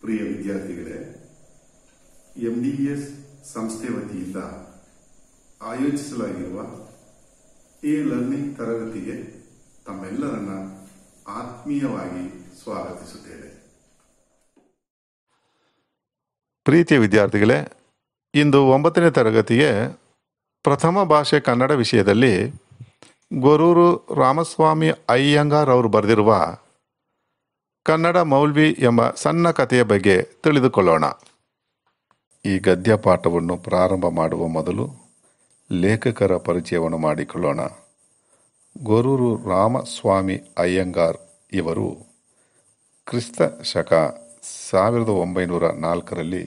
ಪ್ರಿಯ ವಿದ್ಯಾರ್ಥಿಗಳೇ ಎಂಡಿಎಸ್ ಸಂಸ್ಥೆ ವತಿಯಿಂದ ಆಯೋಜಿಸಲಾಗಿರುವ ಈ ಲರ್ನಿಂಗ್ ತರಗತಿಗೆ ತಮ್ಮೆಲ್ಲರನ್ನ ಆತ್ಮೀಯವಾಗಿ ಸ್ವಾಗತಿಸುತ್ತೇನೆ ಪ್ರೀತಿಯ ವಿದ್ಯಾರ್ಥಿಗಳೇ ಇಂದು ಒಂಬತ್ತನೇ ತರಗತಿಗೆ ಪ್ರಥಮ ಭಾಷೆ ಕನ್ನಡ ವಿಷಯದಲ್ಲಿ ಗೊರೂರು ರಾಮಸ್ವಾಮಿ ಅಯ್ಯಂಗಾರ್ ಅವರು ಬರೆದಿರುವ ಕನ್ನಡ ಮೌಲ್ವಿ ಎಂಬ ಸಣ್ಣ ಕಥೆಯ ಬಗ್ಗೆ ತಿಳಿದುಕೊಳ್ಳೋಣ ಈ ಗದ್ಯ ಪಾಠವನ್ನು ಪ್ರಾರಂಭ ಮಾಡುವ ಮೊದಲು ಲೇಖಕರ ಪರಿಚಯವನ್ನು ಮಾಡಿಕೊಳ್ಳೋಣ ಗೊರೂರು ರಾಮಸ್ವಾಮಿ ಅಯ್ಯಂಗಾರ್ ಇವರು ಕ್ರಿಸ್ತ ಶಕ ಸಾವಿರದ ಒಂಬೈನೂರ ನಾಲ್ಕರಲ್ಲಿ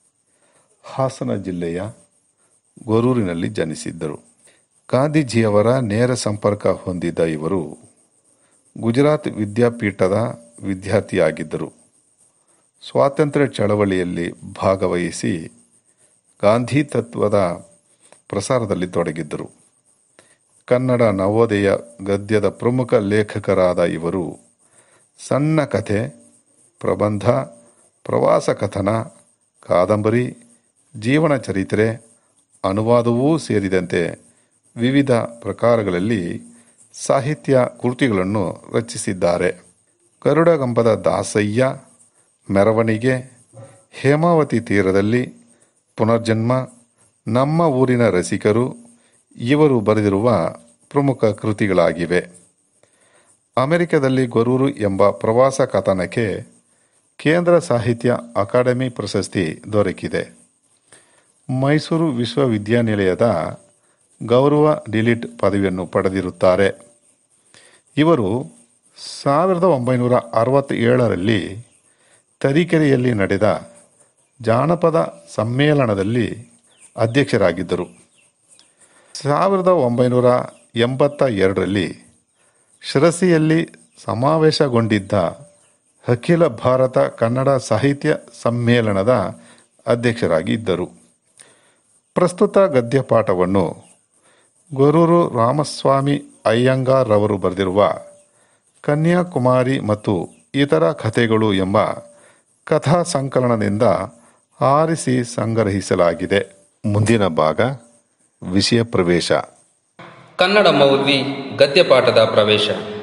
ಹಾಸನ ಜಿಲ್ಲೆಯ ಗೊರೂರಿನಲ್ಲಿ ಜನಿಸಿದ್ದರು ಗಾಂಧೀಜಿಯವರ ನೇರ ಸಂಪರ್ಕ ಹೊಂದಿದ್ದ ಇವರು ಗುಜರಾತ್ ವಿದ್ಯಾಪೀಠದ ವಿದ್ಯಾರ್ಥಿಯಾಗಿದ್ದರು ಸ್ವಾತಂತ್ರ್ಯ ಚಳವಳಿಯಲ್ಲಿ ಭಾಗವಹಿಸಿ ಗಾಂಧಿ ತತ್ವದ ಪ್ರಸಾರದಲ್ಲಿ ತೊಡಗಿದ್ದರು ಕನ್ನಡ ನವೋದಯ ಗದ್ಯದ ಪ್ರಮುಖ ಲೇಖಕರಾದ ಇವರು ಸಣ್ಣ ಕಥೆ ಪ್ರಬಂಧ ಪ್ರವಾಸ ಕಥನ ಕಾದಂಬರಿ ಜೀವನ ಚರಿತ್ರೆ ಅನುವಾದವೂ ಸೇರಿದಂತೆ ವಿವಿಧ ಪ್ರಕಾರಗಳಲ್ಲಿ ಸಾಹಿತ್ಯ ಕೃತಿಗಳನ್ನು ರಚಿಸಿದ್ದಾರೆ ಗರುಡಗಂಬದ ದಾಸಯ್ಯ ಮೆರವಣಿಗೆ ಹೇಮಾವತಿ ತೀರದಲ್ಲಿ ಪುನರ್ಜನ್ಮ ನಮ್ಮ ಊರಿನ ರಸಿಕರು ಇವರು ಬರೆದಿರುವ ಪ್ರಮುಖ ಕೃತಿಗಳಾಗಿವೆ ಅಮೆರಿಕದಲ್ಲಿ ಗೊರೂರು ಎಂಬ ಪ್ರವಾಸ ಕಥನಕ್ಕೆ ಕೇಂದ್ರ ಸಾಹಿತ್ಯ ಅಕಾಡೆಮಿ ಪ್ರಶಸ್ತಿ ದೊರಕಿದೆ ಮೈಸೂರು ವಿಶ್ವವಿದ್ಯಾನಿಲಯದ ಗೌರವ ಡಿಲಿಟ್ ಪದವಿಯನ್ನು ಪಡೆದಿರುತ್ತಾರೆ ಇವರು ಸಾವಿರದ ಒಂಬೈನೂರ ಅರವತ್ತೇಳರಲ್ಲಿ ತರೀಕೆರೆಯಲ್ಲಿ ನಡೆದ ಜಾನಪದ ಸಮ್ಮೇಳನದಲ್ಲಿ ಅಧ್ಯಕ್ಷರಾಗಿದ್ದರು ಸಾವಿರದ ಒಂಬೈನೂರ ಎಂಬತ್ತ ಎರಡರಲ್ಲಿ ಶಿರಸಿಯಲ್ಲಿ ಸಮಾವೇಶಗೊಂಡಿದ್ದ ಅಖಿಲ ಭಾರತ ಕನ್ನಡ ಸಾಹಿತ್ಯ ಸಮ್ಮೇಳನದ ಅಧ್ಯಕ್ಷರಾಗಿ ಇದ್ದರು ಪ್ರಸ್ತುತ ಗದ್ಯಪಾಠವನ್ನು ಗೊರೂರು ರಾಮಸ್ವಾಮಿ ಅಯ್ಯಂಗಾರ್ ರವರು ಬರೆದಿರುವ ಕನ್ಯಾಕುಮಾರಿ ಮತ್ತು ಇತರ ಕಥೆಗಳು ಎಂಬ ಕಥಾ ಸಂಕಲನದಿಂದ ಆರಿಸಿ ಸಂಗ್ರಹಿಸಲಾಗಿದೆ ಮುಂದಿನ ಭಾಗ ವಿಷಯ ಪ್ರವೇಶ ಕನ್ನಡ ಮೌಲ್ವಿ ಗದ್ಯಪಾಠದ ಪ್ರವೇಶ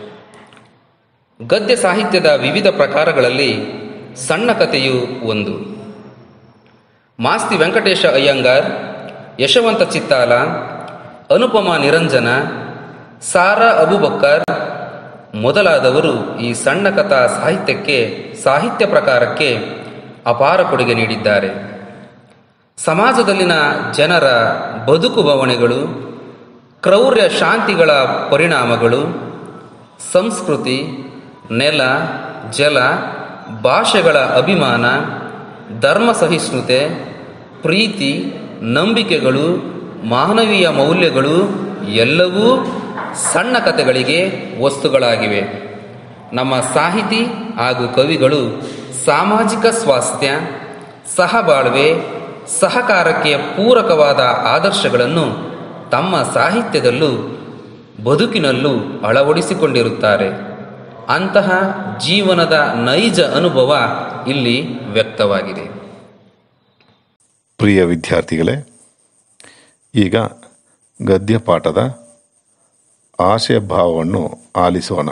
ಗದ್ಯ ಸಾಹಿತ್ಯದ ವಿವಿಧ ಪ್ರಕಾರಗಳಲ್ಲಿ ಸಣ್ಣ ಕಥೆಯು ಒಂದು ಮಾಸ್ತಿ ವೆಂಕಟೇಶ ಅಯ್ಯಂಗಾರ್ ಯಶವಂತ ಚಿತ್ತಾಲ ಅನುಪಮ ನಿರಂಜನ ಸಾರಾ ಅಬುಬಕ್ಕರ್ ಮೊದಲಾದವರು ಈ ಸಣ್ಣ ಕಥಾ ಸಾಹಿತ್ಯಕ್ಕೆ ಸಾಹಿತ್ಯ ಪ್ರಕಾರಕ್ಕೆ ಅಪಾರ ಕೊಡುಗೆ ನೀಡಿದ್ದಾರೆ ಸಮಾಜದಲ್ಲಿನ ಜನರ ಬದುಕು ಬವಣೆಗಳು ಕ್ರೌರ್ಯ ಶಾಂತಿಗಳ ಪರಿಣಾಮಗಳು ಸಂಸ್ಕೃತಿ ನೆಲ ಜಲ ಭಾಷೆಗಳ ಅಭಿಮಾನ ಧರ್ಮ ಸಹಿಷ್ಣುತೆ ಪ್ರೀತಿ ನಂಬಿಕೆಗಳು ಮಾನವೀಯ ಮೌಲ್ಯಗಳು ಎಲ್ಲವೂ ಸಣ್ಣ ಕಥೆಗಳಿಗೆ ವಸ್ತುಗಳಾಗಿವೆ ನಮ್ಮ ಸಾಹಿತಿ ಹಾಗೂ ಕವಿಗಳು ಸಾಮಾಜಿಕ ಸ್ವಾಸ್ಥ್ಯ ಸಹಬಾಳ್ವೆ ಸಹಕಾರಕ್ಕೆ ಪೂರಕವಾದ ಆದರ್ಶಗಳನ್ನು ತಮ್ಮ ಸಾಹಿತ್ಯದಲ್ಲೂ ಬದುಕಿನಲ್ಲೂ ಅಳವಡಿಸಿಕೊಂಡಿರುತ್ತಾರೆ ಅಂತಹ ಜೀವನದ ನೈಜ ಅನುಭವ ಇಲ್ಲಿ ವ್ಯಕ್ತವಾಗಿದೆ ಪ್ರಿಯ ವಿದ್ಯಾರ್ಥಿಗಳೇ ಈಗ ಗದ್ಯಪಾಠದ ಆಶಯ ಭಾವವನ್ನು ಆಲಿಸೋಣ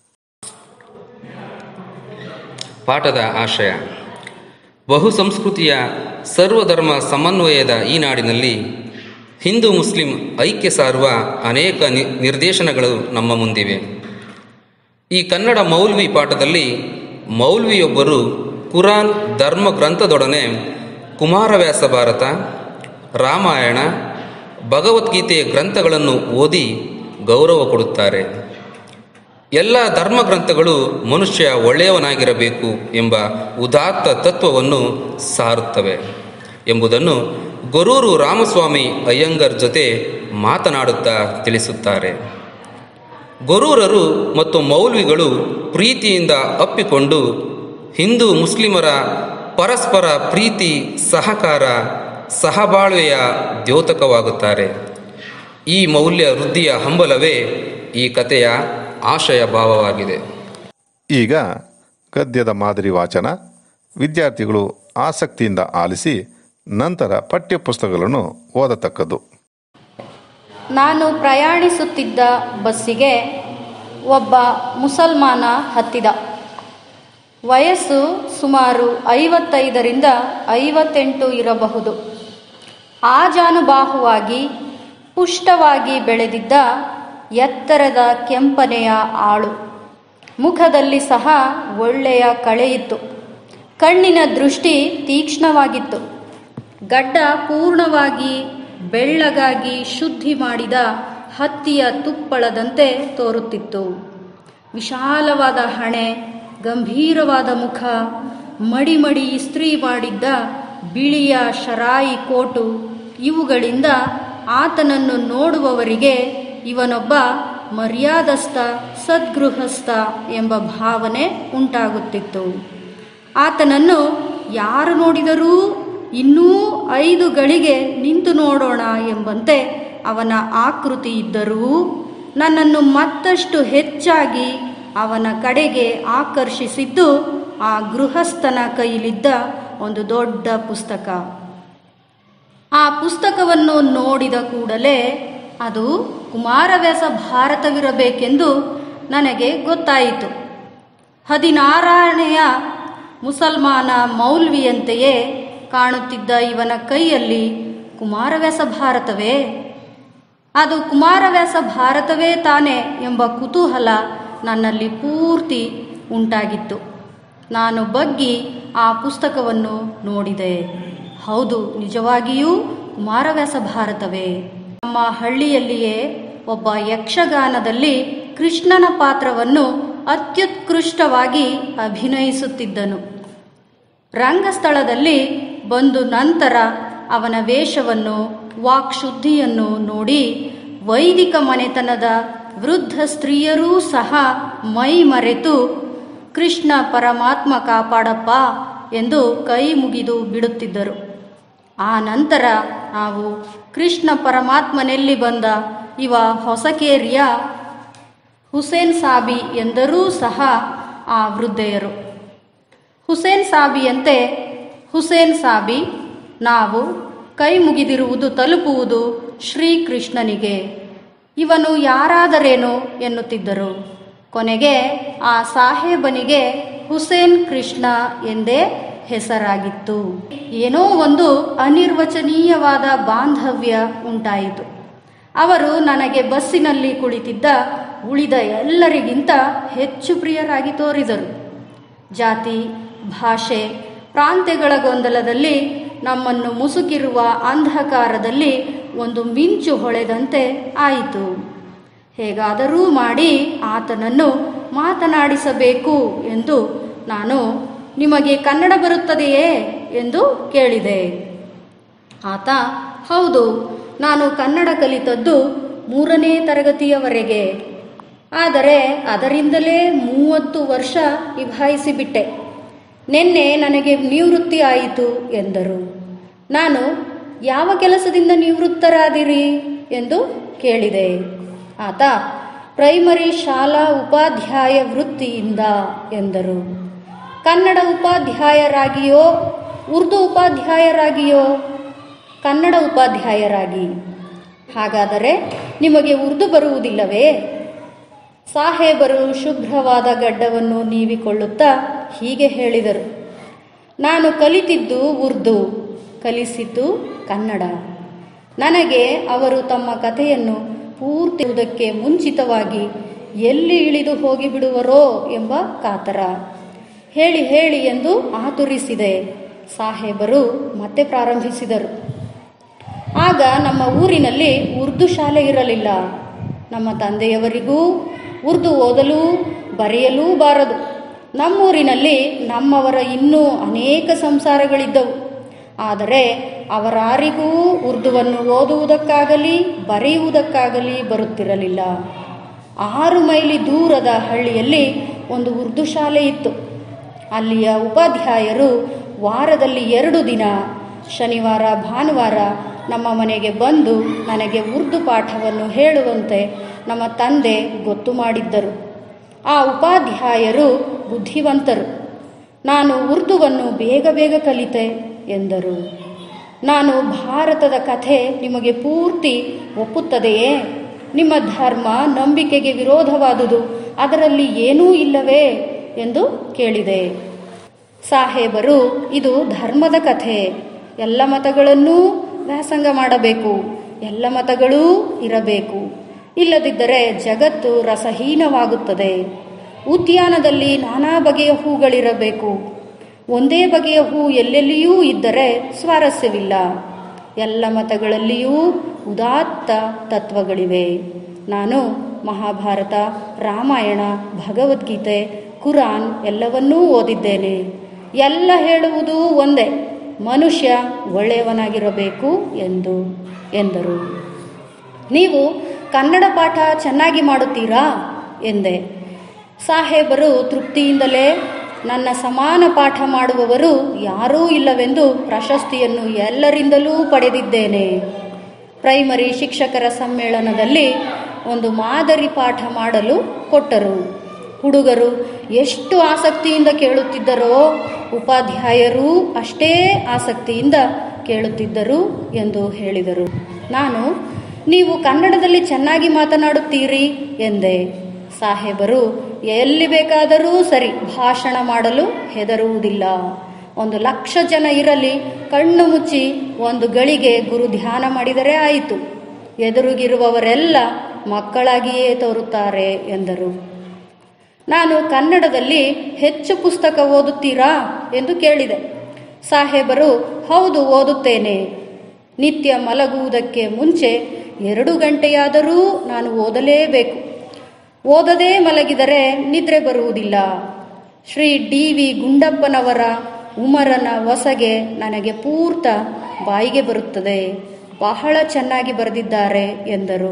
ಪಾಠದ ಆಶಯ ಬಹುಸಂಸ್ಕೃತಿಯ ಸರ್ವಧರ್ಮ ಸಮನ್ವಯದ ಈ ನಾಡಿನಲ್ಲಿ ಹಿಂದೂ ಮುಸ್ಲಿಂ ಐಕ್ಯ ಸಾರುವ ಅನೇಕ ನಿ ನಿರ್ದೇಶನಗಳು ನಮ್ಮ ಮುಂದಿವೆ ಈ ಕನ್ನಡ ಮೌಲ್ವಿ ಪಾಠದಲ್ಲಿ ಮೌಲ್ವಿಯೊಬ್ಬರು ಕುರಾನ್ ಧರ್ಮ ಗ್ರಂಥದೊಡನೆ ಕುಮಾರವ್ಯಾಸ ಭಾರತ ರಾಮಾಯಣ ಭಗವದ್ಗೀತೆಯ ಗ್ರಂಥಗಳನ್ನು ಓದಿ ಗೌರವ ಕೊಡುತ್ತಾರೆ ಎಲ್ಲ ಧರ್ಮ ಗ್ರಂಥಗಳು ಮನುಷ್ಯ ಒಳ್ಳೆಯವನಾಗಿರಬೇಕು ಎಂಬ ಉದಾತ್ತ ತತ್ವವನ್ನು ಸಾರುತ್ತವೆ ಎಂಬುದನ್ನು ಗೊರೂರು ರಾಮಸ್ವಾಮಿ ಅಯ್ಯಂಗರ್ ಜೊತೆ ಮಾತನಾಡುತ್ತಾ ತಿಳಿಸುತ್ತಾರೆ ಗೊರೂರರು ಮತ್ತು ಮೌಲ್ವಿಗಳು ಪ್ರೀತಿಯಿಂದ ಅಪ್ಪಿಕೊಂಡು ಹಿಂದೂ ಮುಸ್ಲಿಮರ ಪರಸ್ಪರ ಪ್ರೀತಿ ಸಹಕಾರ ಸಹಬಾಳ್ವೆಯ ದ್ಯೋತಕವಾಗುತ್ತಾರೆ ಈ ಮೌಲ್ಯ ವೃದ್ಧಿಯ ಹಂಬಲವೇ ಈ ಕಥೆಯ ಆಶಯ ಭಾವವಾಗಿದೆ ಈಗ ಗದ್ಯದ ಮಾದರಿ ವಾಚನ ವಿದ್ಯಾರ್ಥಿಗಳು ಆಸಕ್ತಿಯಿಂದ ಆಲಿಸಿ ನಂತರ ಪಠ್ಯಪುಸ್ತಕಗಳನ್ನು ಓದತಕ್ಕದ್ದು ನಾನು ಪ್ರಯಾಣಿಸುತ್ತಿದ್ದ ಬಸ್ಸಿಗೆ ಒಬ್ಬ ಮುಸಲ್ಮಾನ ಹತ್ತಿದ ವಯಸ್ಸು ಸುಮಾರು ಐವತ್ತೈದರಿಂದ ಐವತ್ತೆಂಟು ಇರಬಹುದು ಆಜಾನುಬಾಹುವಾಗಿ ಪುಷ್ಟವಾಗಿ ಬೆಳೆದಿದ್ದ ಎತ್ತರದ ಕೆಂಪನೆಯ ಆಳು ಮುಖದಲ್ಲಿ ಸಹ ಒಳ್ಳೆಯ ಕಳೆಯಿತ್ತು ಕಣ್ಣಿನ ದೃಷ್ಟಿ ತೀಕ್ಷ್ಣವಾಗಿತ್ತು ಗಡ್ಡ ಪೂರ್ಣವಾಗಿ ಬೆಳ್ಳಗಾಗಿ ಶುದ್ಧಿ ಮಾಡಿದ ಹತ್ತಿಯ ತುಪ್ಪಳದಂತೆ ತೋರುತ್ತಿತ್ತು ವಿಶಾಲವಾದ ಹಣೆ ಗಂಭೀರವಾದ ಮುಖ ಮಡಿ ಮಡಿ ಇಸ್ತ್ರಿ ಮಾಡಿದ್ದ ಬಿಳಿಯ ಶರಾಯಿ ಕೋಟು ಇವುಗಳಿಂದ ಆತನನ್ನು ನೋಡುವವರಿಗೆ ಇವನೊಬ್ಬ ಮರ್ಯಾದಸ್ಥ ಸದ್ಗೃಹಸ್ಥ ಎಂಬ ಭಾವನೆ ಉಂಟಾಗುತ್ತಿತ್ತು ಆತನನ್ನು ಯಾರು ನೋಡಿದರೂ ಇನ್ನೂ ಐದು ಗಳಿಗೆ ನಿಂತು ನೋಡೋಣ ಎಂಬಂತೆ ಅವನ ಆಕೃತಿ ಇದ್ದರೂ ನನ್ನನ್ನು ಮತ್ತಷ್ಟು ಹೆಚ್ಚಾಗಿ ಅವನ ಕಡೆಗೆ ಆಕರ್ಷಿಸಿದ್ದು ಆ ಗೃಹಸ್ಥನ ಕೈಲಿದ್ದ ಒಂದು ದೊಡ್ಡ ಪುಸ್ತಕ ಆ ಪುಸ್ತಕವನ್ನು ನೋಡಿದ ಕೂಡಲೇ ಅದು ಕುಮಾರವ್ಯಾಸ ಭಾರತವಿರಬೇಕೆಂದು ನನಗೆ ಗೊತ್ತಾಯಿತು ಹದಿನಾರನೆಯ ಮುಸಲ್ಮಾನ ಮೌಲ್ವಿಯಂತೆಯೇ ಕಾಣುತ್ತಿದ್ದ ಇವನ ಕೈಯಲ್ಲಿ ಕುಮಾರವ್ಯಾಸ ಭಾರತವೇ ಅದು ಕುಮಾರವ್ಯಾಸ ಭಾರತವೇ ತಾನೆ ಎಂಬ ಕುತೂಹಲ ನನ್ನಲ್ಲಿ ಪೂರ್ತಿ ಉಂಟಾಗಿತ್ತು ನಾನು ಬಗ್ಗಿ ಆ ಪುಸ್ತಕವನ್ನು ನೋಡಿದೆ ಹೌದು ನಿಜವಾಗಿಯೂ ಕುಮಾರವ್ಯಾಸ ಭಾರತವೇ ನಮ್ಮ ಹಳ್ಳಿಯಲ್ಲಿಯೇ ಒಬ್ಬ ಯಕ್ಷಗಾನದಲ್ಲಿ ಕೃಷ್ಣನ ಪಾತ್ರವನ್ನು ಅತ್ಯುತ್ಕೃಷ್ಟವಾಗಿ ಅಭಿನಯಿಸುತ್ತಿದ್ದನು ರಂಗಸ್ಥಳದಲ್ಲಿ ಬಂದು ನಂತರ ಅವನ ವೇಷವನ್ನು ವಾಕ್ಶುದ್ಧಿಯನ್ನು ನೋಡಿ ವೈದಿಕ ಮನೆತನದ ವೃದ್ಧ ಸ್ತ್ರೀಯರೂ ಸಹ ಮೈ ಮರೆತು ಕೃಷ್ಣ ಪರಮಾತ್ಮ ಕಾಪಾಡಪ್ಪ ಎಂದು ಕೈ ಮುಗಿದು ಬಿಡುತ್ತಿದ್ದರು ಆ ನಂತರ ನಾವು ಕೃಷ್ಣ ಪರಮಾತ್ಮನೆಲ್ಲಿ ಬಂದ ಇವ ಹೊಸಕೇರಿಯ ಹುಸೇನ್ ಸಾಬಿ ಎಂದರೂ ಸಹ ಆ ವೃದ್ಧೆಯರು ಹುಸೇನ್ ಸಾಬಿಯಂತೆ ಹುಸೇನ್ ಸಾಬಿ ನಾವು ಕೈ ಮುಗಿದಿರುವುದು ತಲುಪುವುದು ಶ್ರೀಕೃಷ್ಣನಿಗೆ ಇವನು ಯಾರಾದರೇನು ಎನ್ನುತ್ತಿದ್ದರು ಕೊನೆಗೆ ಆ ಸಾಹೇಬನಿಗೆ ಹುಸೇನ್ ಕೃಷ್ಣ ಎಂದೇ ಹೆಸರಾಗಿತ್ತು ಏನೋ ಒಂದು ಅನಿರ್ವಚನೀಯವಾದ ಬಾಂಧವ್ಯ ಉಂಟಾಯಿತು ಅವರು ನನಗೆ ಬಸ್ಸಿನಲ್ಲಿ ಕುಳಿತಿದ್ದ ಉಳಿದ ಎಲ್ಲರಿಗಿಂತ ಹೆಚ್ಚು ಪ್ರಿಯರಾಗಿ ತೋರಿದರು ಜಾತಿ ಭಾಷೆ ಪ್ರಾಂತ್ಯಗಳ ಗೊಂದಲದಲ್ಲಿ ನಮ್ಮನ್ನು ಮುಸುಕಿರುವ ಅಂಧಕಾರದಲ್ಲಿ ಒಂದು ಮಿಂಚು ಹೊಳೆದಂತೆ ಆಯಿತು ಹೇಗಾದರೂ ಮಾಡಿ ಆತನನ್ನು ಮಾತನಾಡಿಸಬೇಕು ಎಂದು ನಾನು ನಿಮಗೆ ಕನ್ನಡ ಬರುತ್ತದೆಯೇ ಎಂದು ಕೇಳಿದೆ ಆತ ಹೌದು ನಾನು ಕನ್ನಡ ಕಲಿತದ್ದು ಮೂರನೇ ತರಗತಿಯವರೆಗೆ ಆದರೆ ಅದರಿಂದಲೇ ಮೂವತ್ತು ವರ್ಷ ನಿಭಾಯಿಸಿಬಿಟ್ಟೆ ನಿನ್ನೆ ನನಗೆ ನಿವೃತ್ತಿ ಆಯಿತು ಎಂದರು ನಾನು ಯಾವ ಕೆಲಸದಿಂದ ನಿವೃತ್ತರಾದಿರಿ ಎಂದು ಕೇಳಿದೆ ಆತ ಪ್ರೈಮರಿ ಶಾಲಾ ಉಪಾಧ್ಯಾಯ ವೃತ್ತಿಯಿಂದ ಎಂದರು ಕನ್ನಡ ಉಪಾಧ್ಯಾಯರಾಗಿಯೋ ಉರ್ದು ಉಪಾಧ್ಯಾಯರಾಗಿಯೋ ಕನ್ನಡ ಉಪಾಧ್ಯಾಯರಾಗಿ ಹಾಗಾದರೆ ನಿಮಗೆ ಉರ್ದು ಬರುವುದಿಲ್ಲವೇ ಸಾಹೇಬರು ಶುಭ್ರವಾದ ಗಡ್ಡವನ್ನು ನೀವಿಕೊಳ್ಳುತ್ತಾ ಹೀಗೆ ಹೇಳಿದರು ನಾನು ಕಲಿತಿದ್ದು ಉರ್ದು ಕಲಿಸಿದ್ದು ಕನ್ನಡ ನನಗೆ ಅವರು ತಮ್ಮ ಕಥೆಯನ್ನು ಪೂರ್ತಿಯುವುದಕ್ಕೆ ಮುಂಚಿತವಾಗಿ ಎಲ್ಲಿ ಇಳಿದು ಹೋಗಿಬಿಡುವರೋ ಎಂಬ ಕಾತರ ಹೇಳಿ ಹೇಳಿ ಎಂದು ಆತುರಿಸಿದೆ ಸಾಹೇಬರು ಮತ್ತೆ ಪ್ರಾರಂಭಿಸಿದರು ಆಗ ನಮ್ಮ ಊರಿನಲ್ಲಿ ಉರ್ದು ಶಾಲೆ ಇರಲಿಲ್ಲ ನಮ್ಮ ತಂದೆಯವರಿಗೂ ಉರ್ದು ಓದಲು ಬರೆಯಲೂ ಬಾರದು ನಮ್ಮೂರಿನಲ್ಲಿ ನಮ್ಮವರ ಇನ್ನೂ ಅನೇಕ ಸಂಸಾರಗಳಿದ್ದವು ಆದರೆ ಅವರಾರಿಗೂ ಉರ್ದುವನ್ನು ಓದುವುದಕ್ಕಾಗಲಿ ಬರೆಯುವುದಕ್ಕಾಗಲಿ ಬರುತ್ತಿರಲಿಲ್ಲ ಆರು ಮೈಲಿ ದೂರದ ಹಳ್ಳಿಯಲ್ಲಿ ಒಂದು ಉರ್ದು ಶಾಲೆ ಇತ್ತು ಅಲ್ಲಿಯ ಉಪಾಧ್ಯಾಯರು ವಾರದಲ್ಲಿ ಎರಡು ದಿನ ಶನಿವಾರ ಭಾನುವಾರ ನಮ್ಮ ಮನೆಗೆ ಬಂದು ನನಗೆ ಉರ್ದು ಪಾಠವನ್ನು ಹೇಳುವಂತೆ ನಮ್ಮ ತಂದೆ ಗೊತ್ತು ಮಾಡಿದ್ದರು ಆ ಉಪಾಧ್ಯಾಯರು ಬುದ್ಧಿವಂತರು ನಾನು ಉರ್ದುವನ್ನು ಬೇಗ ಬೇಗ ಕಲಿತೆ ಎಂದರು ನಾನು ಭಾರತದ ಕಥೆ ನಿಮಗೆ ಪೂರ್ತಿ ಒಪ್ಪುತ್ತದೆಯೇ ನಿಮ್ಮ ಧರ್ಮ ನಂಬಿಕೆಗೆ ವಿರೋಧವಾದುದು ಅದರಲ್ಲಿ ಏನೂ ಇಲ್ಲವೇ ಎಂದು ಕೇಳಿದೆ ಸಾಹೇಬರು ಇದು ಧರ್ಮದ ಕಥೆ ಎಲ್ಲ ಮತಗಳನ್ನೂ ವ್ಯಾಸಂಗ ಮಾಡಬೇಕು ಎಲ್ಲ ಮತಗಳೂ ಇರಬೇಕು ಇಲ್ಲದಿದ್ದರೆ ಜಗತ್ತು ರಸಹೀನವಾಗುತ್ತದೆ ಉದ್ಯಾನದಲ್ಲಿ ನಾನಾ ಬಗೆಯ ಹೂಗಳಿರಬೇಕು ಒಂದೇ ಬಗೆಯ ಹೂ ಎಲ್ಲೆಲ್ಲಿಯೂ ಇದ್ದರೆ ಸ್ವಾರಸ್ಯವಿಲ್ಲ ಎಲ್ಲ ಮತಗಳಲ್ಲಿಯೂ ಉದಾತ್ತ ತತ್ವಗಳಿವೆ ನಾನು ಮಹಾಭಾರತ ರಾಮಾಯಣ ಭಗವದ್ಗೀತೆ ಕುರಾನ್ ಎಲ್ಲವನ್ನೂ ಓದಿದ್ದೇನೆ ಎಲ್ಲ ಹೇಳುವುದು ಒಂದೇ ಮನುಷ್ಯ ಒಳ್ಳೆಯವನಾಗಿರಬೇಕು ಎಂದು ಎಂದರು ನೀವು ಕನ್ನಡ ಪಾಠ ಚೆನ್ನಾಗಿ ಮಾಡುತ್ತೀರಾ ಎಂದೆ ಸಾಹೇಬರು ತೃಪ್ತಿಯಿಂದಲೇ ನನ್ನ ಸಮಾನ ಪಾಠ ಮಾಡುವವರು ಯಾರೂ ಇಲ್ಲವೆಂದು ಪ್ರಶಸ್ತಿಯನ್ನು ಎಲ್ಲರಿಂದಲೂ ಪಡೆದಿದ್ದೇನೆ ಪ್ರೈಮರಿ ಶಿಕ್ಷಕರ ಸಮ್ಮೇಳನದಲ್ಲಿ ಒಂದು ಮಾದರಿ ಪಾಠ ಮಾಡಲು ಕೊಟ್ಟರು ಹುಡುಗರು ಎಷ್ಟು ಆಸಕ್ತಿಯಿಂದ ಕೇಳುತ್ತಿದ್ದರೋ ಉಪಾಧ್ಯಾಯರೂ ಅಷ್ಟೇ ಆಸಕ್ತಿಯಿಂದ ಕೇಳುತ್ತಿದ್ದರು ಎಂದು ಹೇಳಿದರು ನಾನು ನೀವು ಕನ್ನಡದಲ್ಲಿ ಚೆನ್ನಾಗಿ ಮಾತನಾಡುತ್ತೀರಿ ಎಂದೆ ಸಾಹೇಬರು ಎಲ್ಲಿ ಬೇಕಾದರೂ ಸರಿ ಭಾಷಣ ಮಾಡಲು ಹೆದರುವುದಿಲ್ಲ ಒಂದು ಲಕ್ಷ ಜನ ಇರಲಿ ಕಣ್ಣು ಮುಚ್ಚಿ ಒಂದು ಗಳಿಗೆ ಗುರು ಧ್ಯಾನ ಮಾಡಿದರೆ ಆಯಿತು ಎದುರುಗಿರುವವರೆಲ್ಲ ಮಕ್ಕಳಾಗಿಯೇ ತೋರುತ್ತಾರೆ ಎಂದರು ನಾನು ಕನ್ನಡದಲ್ಲಿ ಹೆಚ್ಚು ಪುಸ್ತಕ ಓದುತ್ತೀರಾ ಎಂದು ಕೇಳಿದೆ ಸಾಹೇಬರು ಹೌದು ಓದುತ್ತೇನೆ ನಿತ್ಯ ಮಲಗುವುದಕ್ಕೆ ಮುಂಚೆ ಎರಡು ಗಂಟೆಯಾದರೂ ನಾನು ಓದಲೇಬೇಕು ಓದದೇ ಮಲಗಿದರೆ ನಿದ್ರೆ ಬರುವುದಿಲ್ಲ ಶ್ರೀ ಡಿ ವಿ ಗುಂಡಪ್ಪನವರ ಉಮರನ ಹೊಸಗೆ ನನಗೆ ಪೂರ್ತ ಬಾಯಿಗೆ ಬರುತ್ತದೆ ಬಹಳ ಚೆನ್ನಾಗಿ ಬರೆದಿದ್ದಾರೆ ಎಂದರು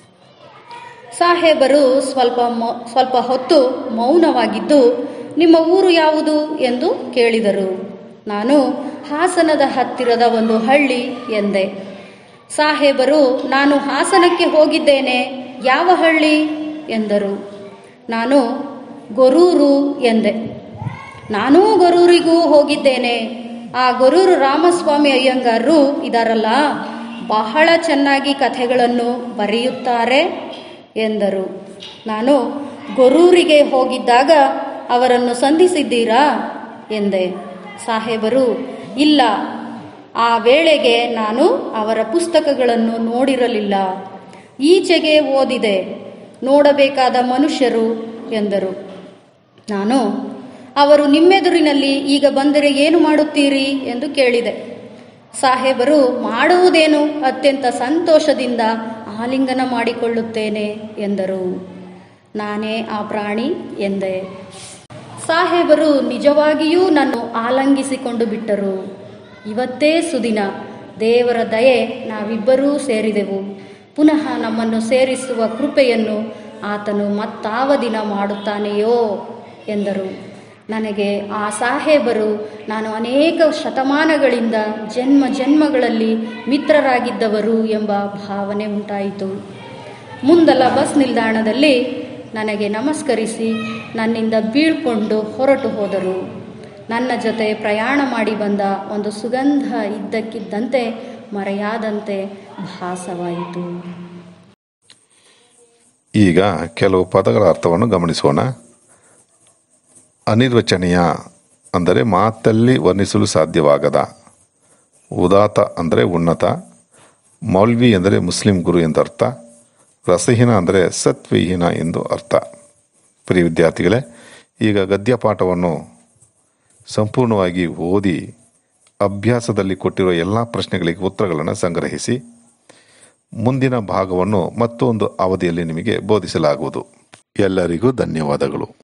ಸಾಹೇಬರು ಸ್ವಲ್ಪ ಮೌ ಸ್ವಲ್ಪ ಹೊತ್ತು ಮೌನವಾಗಿದ್ದು ನಿಮ್ಮ ಊರು ಯಾವುದು ಎಂದು ಕೇಳಿದರು ನಾನು ಹಾಸನದ ಹತ್ತಿರದ ಒಂದು ಹಳ್ಳಿ ಎಂದೆ ಸಾಹೇಬರು ನಾನು ಹಾಸನಕ್ಕೆ ಹೋಗಿದ್ದೇನೆ ಯಾವ ಹಳ್ಳಿ ಎಂದರು ನಾನು ಗೊರೂರು ಎಂದೆ ನಾನೂ ಗೊರೂರಿಗೂ ಹೋಗಿದ್ದೇನೆ ಆ ಗೊರೂರು ರಾಮಸ್ವಾಮಿ ಅಯ್ಯಂಗಾರರು ಇದಾರಲ್ಲ ಬಹಳ ಚೆನ್ನಾಗಿ ಕಥೆಗಳನ್ನು ಬರೆಯುತ್ತಾರೆ ಎಂದರು ನಾನು ಗೊರೂರಿಗೆ ಹೋಗಿದ್ದಾಗ ಅವರನ್ನು ಸಂಧಿಸಿದ್ದೀರಾ ಎಂದೆ ಸಾಹೇಬರು ಇಲ್ಲ ಆ ವೇಳೆಗೆ ನಾನು ಅವರ ಪುಸ್ತಕಗಳನ್ನು ನೋಡಿರಲಿಲ್ಲ ಈಚೆಗೆ ಓದಿದೆ ನೋಡಬೇಕಾದ ಮನುಷ್ಯರು ಎಂದರು ನಾನು ಅವರು ನಿಮ್ಮೆದುರಿನಲ್ಲಿ ಈಗ ಬಂದರೆ ಏನು ಮಾಡುತ್ತೀರಿ ಎಂದು ಕೇಳಿದೆ ಸಾಹೇಬರು ಮಾಡುವುದೇನು ಅತ್ಯಂತ ಸಂತೋಷದಿಂದ ಆಲಿಂಗನ ಮಾಡಿಕೊಳ್ಳುತ್ತೇನೆ ಎಂದರು ನಾನೇ ಆ ಪ್ರಾಣಿ ಎಂದೆ ಸಾಹೇಬರು ನಿಜವಾಗಿಯೂ ನಾನು ಆಲಂಗಿಸಿಕೊಂಡು ಬಿಟ್ಟರು ಇವತ್ತೇ ಸುದಿನ ದೇವರ ದಯೆ ನಾವಿಬ್ಬರೂ ಸೇರಿದೆವು ಪುನಃ ನಮ್ಮನ್ನು ಸೇರಿಸುವ ಕೃಪೆಯನ್ನು ಆತನು ಮತ್ತಾವ ದಿನ ಮಾಡುತ್ತಾನೆಯೋ ಎಂದರು ನನಗೆ ಆ ಸಾಹೇಬರು ನಾನು ಅನೇಕ ಶತಮಾನಗಳಿಂದ ಜನ್ಮ ಜನ್ಮಗಳಲ್ಲಿ ಮಿತ್ರರಾಗಿದ್ದವರು ಎಂಬ ಭಾವನೆ ಉಂಟಾಯಿತು ಮುಂದಲ ಬಸ್ ನಿಲ್ದಾಣದಲ್ಲಿ ನನಗೆ ನಮಸ್ಕರಿಸಿ ನನ್ನಿಂದ ಬೀಳ್ಕೊಂಡು ಹೊರಟು ಹೋದರು ನನ್ನ ಜೊತೆ ಪ್ರಯಾಣ ಮಾಡಿ ಬಂದ ಒಂದು ಸುಗಂಧ ಇದ್ದಕ್ಕಿದ್ದಂತೆ ಮರೆಯಾದಂತೆ ಭಾಸವಾಯಿತು ಈಗ ಕೆಲವು ಪದಗಳ ಅರ್ಥವನ್ನು ಗಮನಿಸೋಣ ಅನಿರ್ವಚನೀಯ ಅಂದರೆ ಮಾತಲ್ಲಿ ವರ್ಣಿಸಲು ಸಾಧ್ಯವಾಗದ ಉದಾತ ಅಂದರೆ ಉನ್ನತ ಮೌಲ್ವಿ ಅಂದರೆ ಮುಸ್ಲಿಂ ಗುರು ಎಂದರ್ಥ ರಸಹೀನ ಅಂದರೆ ಸತ್ವಹೀನ ಎಂದು ಅರ್ಥ ಪ್ರಿಯ ವಿದ್ಯಾರ್ಥಿಗಳೇ ಈಗ ಗದ್ಯ ಪಾಠವನ್ನು ಸಂಪೂರ್ಣವಾಗಿ ಓದಿ ಅಭ್ಯಾಸದಲ್ಲಿ ಕೊಟ್ಟಿರುವ ಎಲ್ಲ ಪ್ರಶ್ನೆಗಳಿಗೆ ಉತ್ತರಗಳನ್ನು ಸಂಗ್ರಹಿಸಿ ಮುಂದಿನ ಭಾಗವನ್ನು ಮತ್ತೊಂದು ಅವಧಿಯಲ್ಲಿ ನಿಮಗೆ ಬೋಧಿಸಲಾಗುವುದು ಎಲ್ಲರಿಗೂ ಧನ್ಯವಾದಗಳು